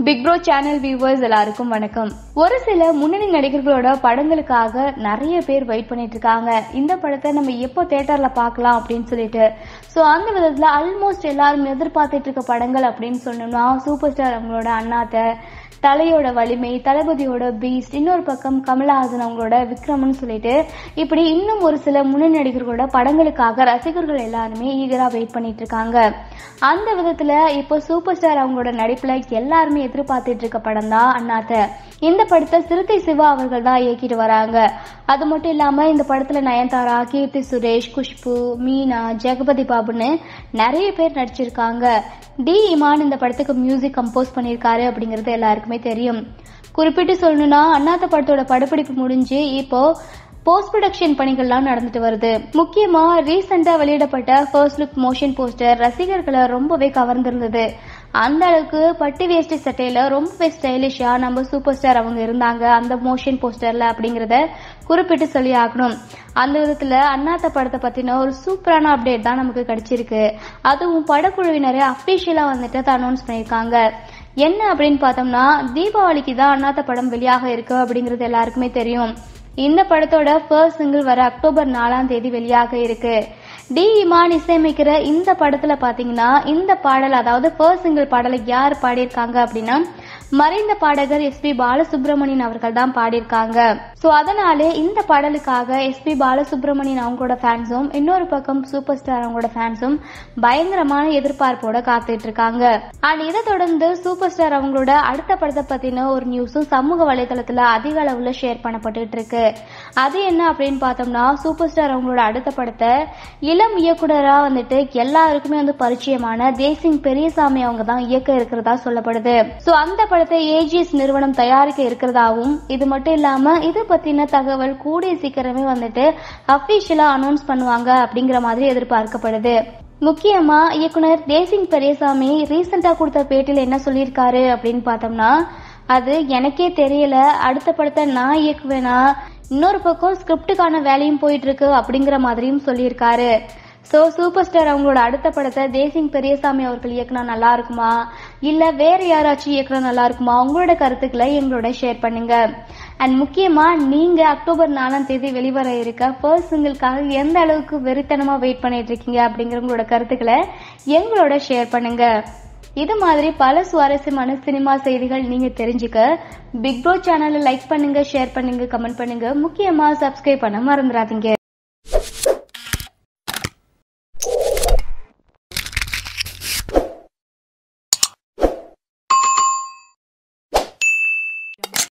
big bro channel viewers எல்லாருக்கும் வணக்கம் ஒரு சில முன்னணி நடிகர்களோட படங்களுக்காக நிறைய பேர் வெயிட் பண்ணிட்டு இருக்காங்க இந்த படத்தை நம்ம எப்போ தியேட்டர்ல பார்க்கலாம் அப்படின்னு சொல்லிட்டு ஸோ அந்த விதத்துல ஆல்மோஸ்ட் எல்லாரும் எதிர்பார்த்துட்டு இருக்க படங்கள் அப்படின்னு சொன்னோம்னா சூப்பர் ஸ்டார் அவங்களோட அண்ணாத்த தலையோட வலிமை தளபதியோட பீஸ்ட் இன்னொரு பக்கம் கமலஹாசன் அவங்களோட விக்ரம்னு சொல்லிட்டு இப்படி இன்னும் ஒரு சில முன்னணி நடிகர்களோட படங்களுக்காக ரசிகர்கள் எல்லாருமே ஈகரா வெயிட் பண்ணிட்டு இருக்காங்க அந்த விதத்துல இப்போ சூப்பர் ஸ்டார் அவங்களோட நடிப்புல எல்லாருமே எதிர்பார்த்துட்டு இருக்க படம் தான் அண்ணாத்த இந்த படத்தை சிறுத்தை சிவா அவர்கள் தான் இயக்கிட்டு வராங்க அது மட்டும் இல்லாம இந்த படத்துல நயன்தாரா கீர்த்தி சுரேஷ் குஷ்பு மீனா ஜெகபதி பாபுன்னு நிறைய பேர் நடிச்சிருக்காங்க டி இமான் இந்த படத்துக்கு மியூசிக் கம்போஸ் பண்ணியிருக்காரு அப்படிங்கிறது எல்லாருக்குமே தெரியும் குறிப்பிட்டு சொல்லணும்னா அண்ணாத்த படத்தோட படப்பிடிப்பு முடிஞ்சு இப்போ போஸ்ட் ப்ரொடக்ஷன் பணிகள்லாம் நடந்துட்டு வருது முக்கியமா ரீசெண்டா வெளியிடப்பட்ட ஃபர்ஸ்ட் லுக் மோஷன் போஸ்டர் ரசிகர்களை ரொம்பவே கவர்ந்திருந்தது அந்த அளவுக்கு பட்டு வேஷ்டி சட்டையில ரொம்பவே ஸ்டைலிஷா நம்ம சூப்பர் ஸ்டார் அவங்க இருந்தாங்க அந்த மோஷன் போஸ்டர்ல அப்படிங்கறத குறிப்பிட்டு சொல்லி ஆகணும் அந்த விதத்துல அண்ணாத்த படத்தை பத்தின ஒரு சூப்பரான அப்டேட் தான் நமக்கு கிடைச்சிருக்கு அதுவும் படக்குழுவினரே அபிஷியலா வந்துட்டு அனௌன்ஸ் பண்ணியிருக்காங்க என்ன அப்படின்னு பார்த்தோம்னா தீபாவளிக்கு தான் அண்ணாத்த படம் வெளியாக இருக்கு அப்படிங்கிறது எல்லாருக்குமே தெரியும் இந்த படத்தோட ஃபர்ஸ்ட் சிங்கிள் வர அக்டோபர் நாலாம் தேதி வெளியாக இருக்கு டி இமான் இசையமைக்கிற இந்த படத்துல பாத்தீங்கன்னா இந்த பாடல் அதாவது ஃபர்ஸ்ட் சிங்கிள் பாடலை யார் பாடியிருக்காங்க அப்படின்னா மறைந்த பாடகர் எஸ் பி பாலசுப்ரமணியன் அவர்கள் தான் பாடியிருக்காங்க சோ அதனாலே இந்த பாடலுக்காக எஸ் பி பாலசுப்ரமணியன் அவங்களோட ஃபேன்ஸும் இன்னொரு பக்கம் சூப்பர் ஸ்டார் அவங்களோட ஃபேன்ஸும் பயங்கரமான எதிர்பார்ப்போட காத்துட்டு இருக்காங்க அண்ட் இதை தொடர்ந்து சூப்பர் ஸ்டார் அவங்களோட அடுத்த படத்தை பத்தின ஒரு நியூஸும் சமூக வலைதளத்துல அதிக அளவுல ஷேர் பண்ணப்பட்டு இருக்கு அது என்ன அப்படின்னு பார்த்தோம்னா சூப்பர் ஸ்டார் அவங்களோட அடுத்த படத்தை இளம் இயக்குனரா வந்துட்டு எல்லாருக்குமே வந்து பரிச்சயமான தேசிங் பெரியசாமி அவங்க தான் இயக்க இருக்கிறதா சொல்லப்படுது சோ அந்த படத்தை ஏஜிஎஸ் நிறுவனம் தயாரிக்க இருக்கிறதாவும் இது மட்டும் இல்லாம இது பத்தின தகவல் கூடிய சீக்கிரமே வந்துட்டு அபிஷியலா அனௌன்ஸ் பண்ணுவாங்க அப்படிங்கிற மாதிரி எதிர்பார்க்கப்படுது முக்கியமா இயக்குனர் தேசிங் பெரியசாமி ரீசெண்டா கொடுத்த பேட்டியில் என்ன சொல்லியிருக்காரு அப்படின்னு பார்த்தோம்னா அது எனக்கே தெரியல அடுத்த படத்தை நான் இயக்குவேனா இன்னொரு பக்கம் ஸ்கிரிப்டுக்கான வேலையும் போயிட்டு இருக்கு அப்படிங்கிற மாதிரியும் சொல்லியிருக்காரு ஸோ சூப்பர் ஸ்டார் அவங்களோட அடுத்த படத்தை தேசிங் பெரியசாமி அவர்கள் இயக்குனா நல்லா இருக்குமா இல்ல வேற யாராச்சும் இயக்குனா நல்லா இருக்குமா உங்களோட கருத்துக்களை எங்களோட ஷேர் பண்ணுங்க அண்ட் முக்கியமா நீங்க அக்டோபர் நாலாம் தேதி வெளிவர இருக்க ஃபர்ஸ்ட் சிங்கிள்காக எந்த அளவுக்கு வெறித்தனமா வெயிட் பண்ணிட்டு இருக்கீங்க அப்படிங்கிற உங்களோட கருத்துக்களை எங்களோட ஷேர் பண்ணுங்க இது மாதிரி பல சுவாரஸ்யமான சினிமா செய்திகள் நீங்க தெரிஞ்சுக்க பிக் ப்ரோ சேனலை லைக் பண்ணுங்க ஷேர் பண்ணுங்க கமெண்ட் பண்ணுங்க முக்கியமா சப்ஸ்கிரைப் பண்ண மறந்துடாதீங்க